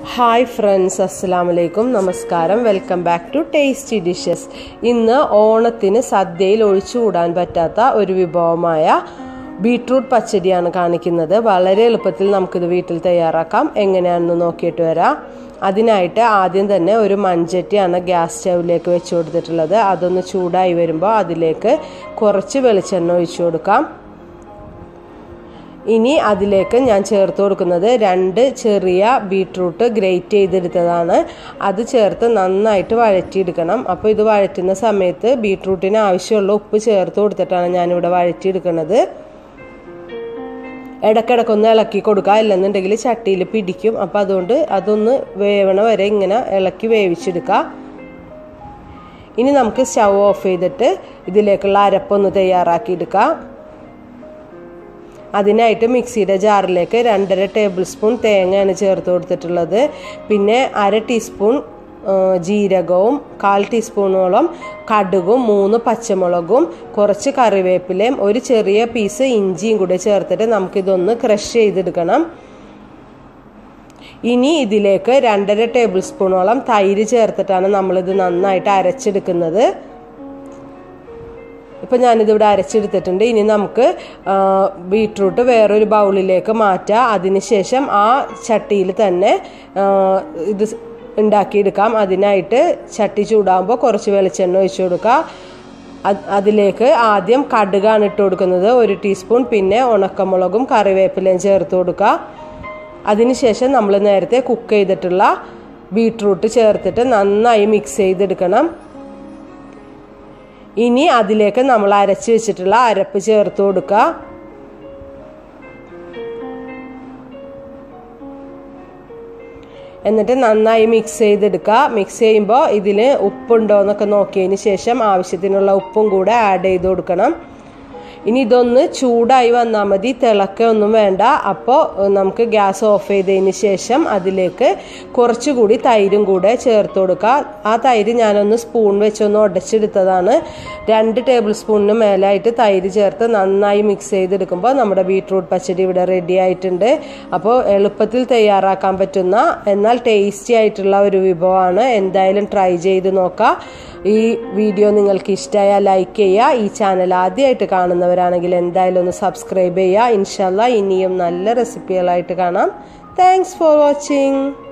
hi friends അസ്സാം വലൈക്കും നമസ്കാരം welcome back to tasty dishes ഇന്ന് ഓണത്തിന് സദ്യയിൽ ഒഴിച്ചുകൂടാൻ പറ്റാത്ത ഒരു വിഭവമായ ബീട്രൂട്ട് പച്ചടിയാണ് കാണിക്കുന്നത് വളരെ എളുപ്പത്തിൽ നമുക്കിത് വീട്ടിൽ തയ്യാറാക്കാം എങ്ങനെയാണെന്ന് നോക്കിയിട്ട് വരാം അതിനായിട്ട് ആദ്യം തന്നെ ഒരു മൺചട്ടിയാണ് ഗ്യാസ് സ്റ്റൗവിലേക്ക് വെച്ച് കൊടുത്തിട്ടുള്ളത് അതൊന്ന് ചൂടായി വരുമ്പോൾ അതിലേക്ക് കുറച്ച് വെളിച്ചെണ്ണ ഒഴിച്ചു കൊടുക്കാം ഇനി അതിലേക്ക് ഞാൻ ചേർത്ത് കൊടുക്കുന്നത് രണ്ട് ചെറിയ ബീട്രൂട്ട് ഗ്രേറ്റ് ചെയ്തെടുത്തതാണ് അത് ചേർത്ത് നന്നായിട്ട് വഴറ്റിയെടുക്കണം അപ്പോൾ ഇത് വഴറ്റുന്ന സമയത്ത് ബീട്രൂട്ടിന് ആവശ്യമുള്ള ഉപ്പ് ചേർത്ത് കൊടുത്തിട്ടാണ് ഞാനിവിടെ വഴറ്റിയെടുക്കുന്നത് ഇടയ്ക്കിടയ്ക്കൊന്ന് ഇളക്കി കൊടുക്കുക അല്ലെന്നുണ്ടെങ്കിൽ ചട്ടിയിൽ പിടിക്കും അപ്പം അതുകൊണ്ട് അതൊന്ന് വേവണ വരെ ഇങ്ങനെ ഇളക്കി വേവിച്ചെടുക്കുക ഇനി നമുക്ക് സ്റ്റൗ ഓഫ് ചെയ്തിട്ട് ഇതിലേക്കുള്ള അരപ്പൊന്ന് തയ്യാറാക്കിയെടുക്കാം അതിനായിട്ട് മിക്സിയുടെ ജാറിലേക്ക് രണ്ടര ടേബിൾ സ്പൂൺ തേങ്ങയാണ് ചേർത്ത് കൊടുത്തിട്ടുള്ളത് പിന്നെ അര ടീസ്പൂൺ ജീരകവും കാൽ ടീസ്പൂണോളം കടുകും മൂന്ന് പച്ചമുളകും കുറച്ച് കറിവേപ്പിലയും ഒരു ചെറിയ പീസ് ഇഞ്ചിയും കൂടി ചേർത്തിട്ട് നമുക്കിതൊന്ന് ക്രഷ് ചെയ്തെടുക്കണം ഇനി ഇതിലേക്ക് രണ്ടര ടേബിൾ സ്പൂണോളം തൈര് ചേർത്തിട്ടാണ് നമ്മളിത് നന്നായിട്ട് അരച്ചെടുക്കുന്നത് ഇപ്പം ഞാനിതിവിടെ അരച്ചെടുത്തിട്ടുണ്ട് ഇനി നമുക്ക് ബീട്രൂട്ട് വേറൊരു ബൗളിലേക്ക് മാറ്റാം അതിനുശേഷം ആ ചട്ടിയിൽ തന്നെ ഇത് ഉണ്ടാക്കിയെടുക്കാം അതിനായിട്ട് ചട്ടി ചൂടാകുമ്പോൾ കുറച്ച് വെളിച്ചെണ്ണ ഒഴിച്ചു കൊടുക്കുക അതിലേക്ക് ആദ്യം കടുകാണ് ഇട്ട് കൊടുക്കുന്നത് ഒരു ടീസ്പൂൺ പിന്നെ ഉണക്കമുളകും കറിവേപ്പിലയും ചേർത്ത് കൊടുക്കുക അതിനുശേഷം നമ്മൾ നേരത്തെ കുക്ക് ചെയ്തിട്ടുള്ള ബീട്രൂട്ട് ചേർത്തിട്ട് നന്നായി മിക്സ് ചെയ്തെടുക്കണം ഇനി അതിലേക്ക് നമ്മൾ അരച്ച് വെച്ചിട്ടുള്ള അരപ്പ് ചേർത്ത് കൊടുക്കുക എന്നിട്ട് നന്നായി മിക്സ് ചെയ്തെടുക്കുക മിക്സ് ചെയ്യുമ്പോൾ ഇതിൽ ഉപ്പുണ്ടോ എന്നൊക്കെ നോക്കിയതിന് ശേഷം ആവശ്യത്തിനുള്ള ഉപ്പും കൂടെ ആഡ് ചെയ്ത് കൊടുക്കണം ഇനി ഇതൊന്ന് ചൂടായി വന്നാൽ മതി തിളക്കൊന്നും വേണ്ട അപ്പോൾ നമുക്ക് ഗ്യാസ് ഓഫ് ചെയ്തതിന് ശേഷം അതിലേക്ക് കുറച്ചുകൂടി തൈരും കൂടെ ചേർത്ത് കൊടുക്കുക ആ തൈര് ഞാനൊന്ന് സ്പൂൺ വെച്ചൊന്ന് ഉടച്ചെടുത്തതാണ് രണ്ട് ടേബിൾ സ്പൂണിന് മേലായിട്ട് തൈര് ചേർത്ത് നന്നായി മിക്സ് ചെയ്തെടുക്കുമ്പോൾ നമ്മുടെ ബീട്രൂട്ട് പച്ചടി ഇവിടെ റെഡി ആയിട്ടുണ്ട് അപ്പോൾ എളുപ്പത്തിൽ തയ്യാറാക്കാൻ പറ്റുന്ന എന്നാൽ ടേസ്റ്റി ആയിട്ടുള്ള ഒരു വിഭവമാണ് എന്തായാലും ട്രൈ ചെയ്ത് നോക്കാം ഈ വീഡിയോ നിങ്ങൾക്ക് ഇഷ്ടമായാൽ ലൈക്ക് ചെയ്യുക ഈ ചാനൽ ആദ്യമായിട്ട് കാണുന്നവരാണെങ്കിൽ എന്തായാലും ഒന്ന് സബ്സ്ക്രൈബ് ചെയ്യുക ഇൻഷല്ല ഇനിയും നല്ല റെസിപ്പികളായിട്ട് കാണാം താങ്ക്സ് ഫോർ വാച്ചിങ്